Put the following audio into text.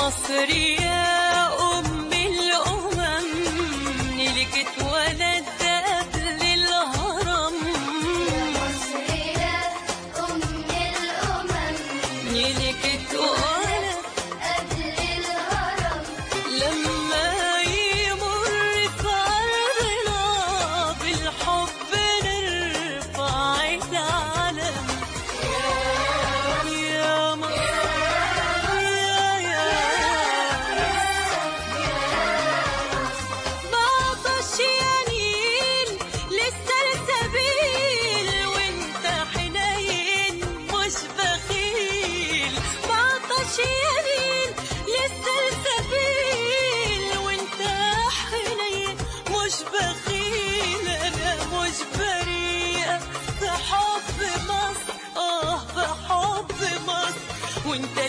مصر يا أم الأمم نيلك اتولد قبل الهرم مصر يا أم الأمم نيلك اتولد قبل الهرم لما يمر في أرضنا بالحب نرفع العلم يا مصر يا يا بعطش يا نيل لسه السبيل وانت حنين مش بخيل بعطش يا نيل لسه السبيل وانت حنين مش بخيل انا مش بريئة في حب مصر اه في حب مصر وانت